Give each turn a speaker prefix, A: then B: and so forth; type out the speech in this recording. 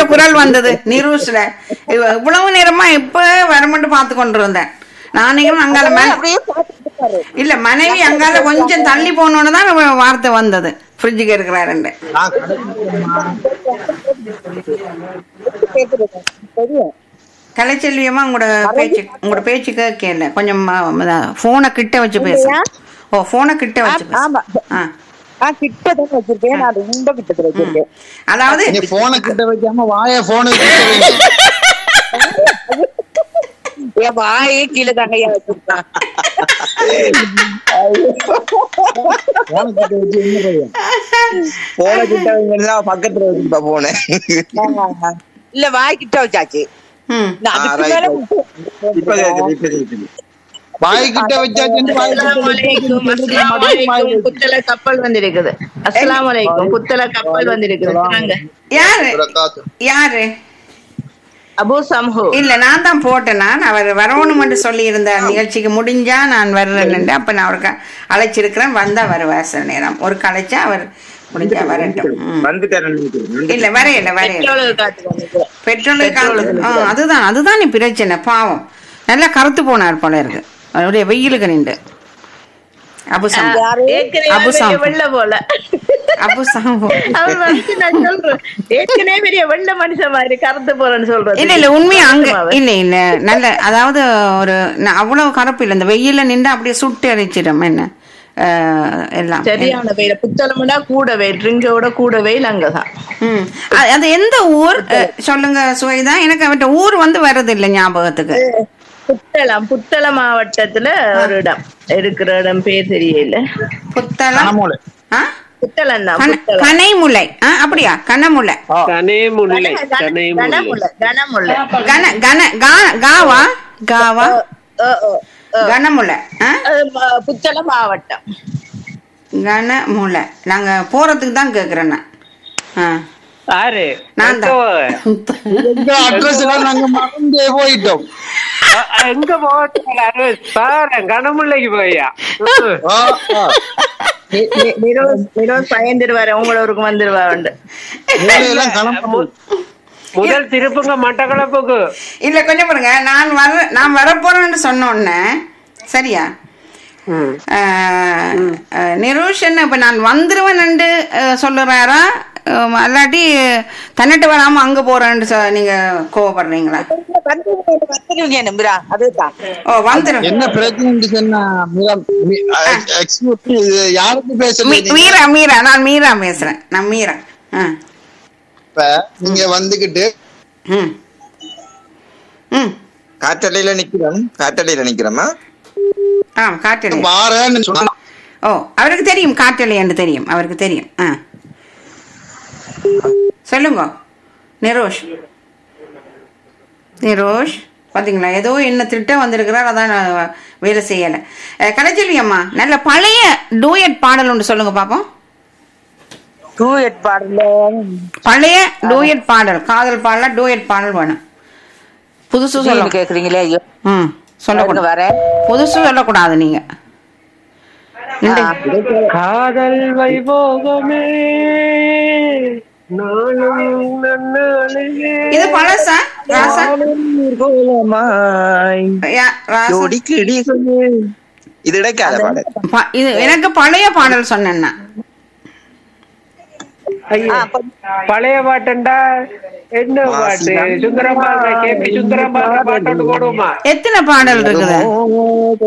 A: யாருன்ற குரல் வந்தது நிரூஸ்ல இவ- இவ்வளவு நேரமா இப்ப வரமட்டு பார்த்து கொண்டு இருந்தேன் நானும் அங்கால மன-
B: அப்படியே பார்த்துட்டு இருப்பாரு.
A: இல்ல மனைவி அங்கால கொஞ்சம் தள்ளி போனோன்னு தான் இவ வார்த்தை வந்தது ஃப்ரிட்ஜுக்கு இருக்கிறாருண்டு
C: நான் கடைசிமா
B: கேக்குது. தெரியும்
A: கலைச்செல்வியமா உங்களோட பேச்சு உங்களோட பேச்சு கேட்கல கொஞ்சம் போனை கிட்ட வச்சு பேசு ஓ போனை கிட்ட வச்சு பேசு
B: ஆமா
A: ஆ.
B: நான் கிட்ட தான் வச்சிருக்கேன் நான் ரொம்ப கிட்டத்துல வச்சிருக்கேன்
A: அதாவது
C: நீ போனை கிட்ட வைக்காம வாய போனை கிட்ட வைங்க.
B: என் வாயே கீழே தங்கையா வச்சிருக்கான்
C: போனை கிட்ட வச்சு என்ன பையன்
D: போன கிட்ட வைங்கன்னா பக்கத்துல வச்சுப்பா போனேன்
B: இல்ல வாய் கிட்ட வச்சாச்சு
A: ம்
B: நான்
D: ஆ,
B: அதுக்கு
D: right,
B: மேல
D: right. இப்ப கேக்குது இப்ப கேக்குது
C: வாய் கிட்ட வச்சாச்சு வாய் கிட்ட
E: அஸ்ஸலாமு அலைக்கும், அஸ்ஸலாமு அலைக்கும். புத்தள கப்பல் வந்திருக்குது அஸ்ஸலாமு அலைக்கும் புத்தள கப்பல் வந்திருக்குது சொல்லுங்க
A: யாரு
C: வரக்காத்து.
A: யாரு
E: அபு சம்ஹு
A: இல்ல நான் தான் போட்டேன் நான் அவர் வரணும்னு சொல்லி இருந்த நிகழ்ச்சிக்கு முடிஞ்சா நான் வர்றேன்னு அப்ப நான் அவருக்கு அழைச்சிருக்கிறேன் வந்தா வருவார் சில நேரம் ஒரு கலைச்சா அவர் முடிஞ்சா வரட்டும் ம்.
D: வந்துட்டேன் நினைக்கிறேன்.
A: இல்ல வரையில வரையில
E: பெட்ரோலுக்கு காத்து வந்திருக்குது.
A: பெட்ரோலுக்கு ஆ, அதுதான் அதுதான் நீ பிரச்சனை பாவம் நல்லா கருத்து போனார் போல இருக்கு அவருடைய வெயிலுக்கு நின்று அபுசம்
E: ஏற்கனவே
A: அபு
E: பெரிய
A: சாம்.
E: வெள்ள போல
A: அபுசம்
E: அவர் வந்து நான் சொல்றேன் ஏற்கனவே பெரிய வெள்ள மனுஷன் மாதிரி கருத்து போறேன்னு சொல்றது
A: இல்ல இல்ல உண்மையா அங்க
E: அவர்.
A: இல்ல இல்ல நல்ல அதாவது ஒரு ந- அவ்வளவு கருப்பு இல்ல இந்த வெயில்ல நின்று அப்படியே சுட்டு அரிச்சிடும் என்ன அஹ், எல்லாம்
E: சரியான வெயில் புத்தளம்னா கூட வெயில் ட்ரிங்கோட கூட வெயில் அங்கதான்
A: ம். அ- அது எந்த ஊர் அஹ், சொல்லுங்க சுவைதா எனக்கு அவட்ட ஊர் வந்து வர்றது இல்ல ஞாபகத்துக்கு
E: புத்தளம் புத்தள மாவட்டத்துல ஒரு இடம் இருக்கிற இடம் பேர் தெரியல
A: புத்தளம்
C: கனமூலை.
A: ஆ?
E: புத்தளம் தான்
A: கன-
E: புத்தளம்
A: கனைமுலை ஆ, அப்படியா கனமுலை
F: கனேமுல்லை கனேமுல்லை
E: கனமுல்லை கனமுல்லை
A: கன கன கா- காவா காவா
E: ஓ, ஓ, ஓ.
A: கனமுலை ஆ?
E: அது ம- புத்தளம் மாவட்டம்
A: கனமுலை நாங்க போறதுக்கு தான் கேக்குறேன் நான் ஆ.
F: யாரு
A: நான் தான்
C: எங்க அட்ரஸ் எல்லாம் நாங்க மறந்தே போயிட்டோம்
F: அ- எங்க போட்டு சார் கனமுல்லைக்கு போயா
C: ஆ, ஆ.
E: நி- நி- நிரோஸ் நிரோஸ் பயந்துருவாரு உங்களோருக்கு வந்துருவாரு
C: வேலையெல்லாம் கிளம்ப
F: முதல் திருப்புங்க மட்டக்களப்புக்கு
A: இல்ல கொஞ்சம் பாருங்க நான் வர நான் வரப்போறேன்னு சொன்ன உடனே சரியா
F: ம்.
A: ஆஹ், ஆஹ், நிரூஷன் இப்ப நான் வந்துருவேன்னு சொல்லுறாரா ஆஹ், அல்லாட்டி தன்னிட்டு வராம அங்க போறேன்னு சொ- நீங்க கோவப்படுறீங்களா
B: வந்துருவீங்க வந்துருவீங்க நம்புறா அதுதான்
A: ஓ வந்துரும்
C: என்ன பிரச்சனை சொன்னா மீரா மீ- எ- excuse me, இது யாருக்கு
A: மீ-
C: பேசுறீங்க
A: மீரா மீரா நான் மீரா பேசுறேன் நான் மீரா ஆ.
C: இப்ப நீங்க வந்துகிட்டு
A: ம் ம்
D: காற்றலையில நிக்கிறோம் காற்றலையில நிக்கிறோமா
A: ஆ காட்டலி
C: வாரேன்னு சொன்னா
A: ஓ அவருக்கு தெரியும் காட்டலி என்று தெரியும் அவருக்கு தெரியும் ஆ சொல்லுங்க நிரோஷ் நிரோஷ் பாத்தீங்களா ஏதோ என்ன திட்டம் வந்திருக்கிறார் அதான் நான் வேலை செய்யலை கடைச்செல்வி அம்மா நல்ல பழைய டூயட் பாடல் ஒன்று சொல்லுங்க பாப்போம்
B: டூ எட் பாடல
A: பழைய டூயட் பாடல் காதல் பாடல டூயட் பாடல் வேணும் புதுசு சொல்ல
B: கேக்குறீங்களே ஐயோ
A: ம்
B: பாருங்க
A: சொல்லக்கூடாது
B: வரேன்
A: புதுசு சொல்லக்கூடாது நீங்க நின்று-
F: காதல் வைபோகமே நாளும் நன்னாளிலே
A: இது பழசா ராசா
D: கோலமாய்
A: யா- ராசா
D: ஜோடி கிடி சொல்லு இது இடைக்கால பாடல்
A: ப- இது எனக்கு பழைய பாடல் சொன்னேன்னா
F: ஐயா, பழைய பாட்டுண்டா என்ன பாட்டு சுந்தரம்மா கேபி சுந்தரம்மா பாட்டு போடுவோமா
A: எத்தனை பாடல் இருக்குது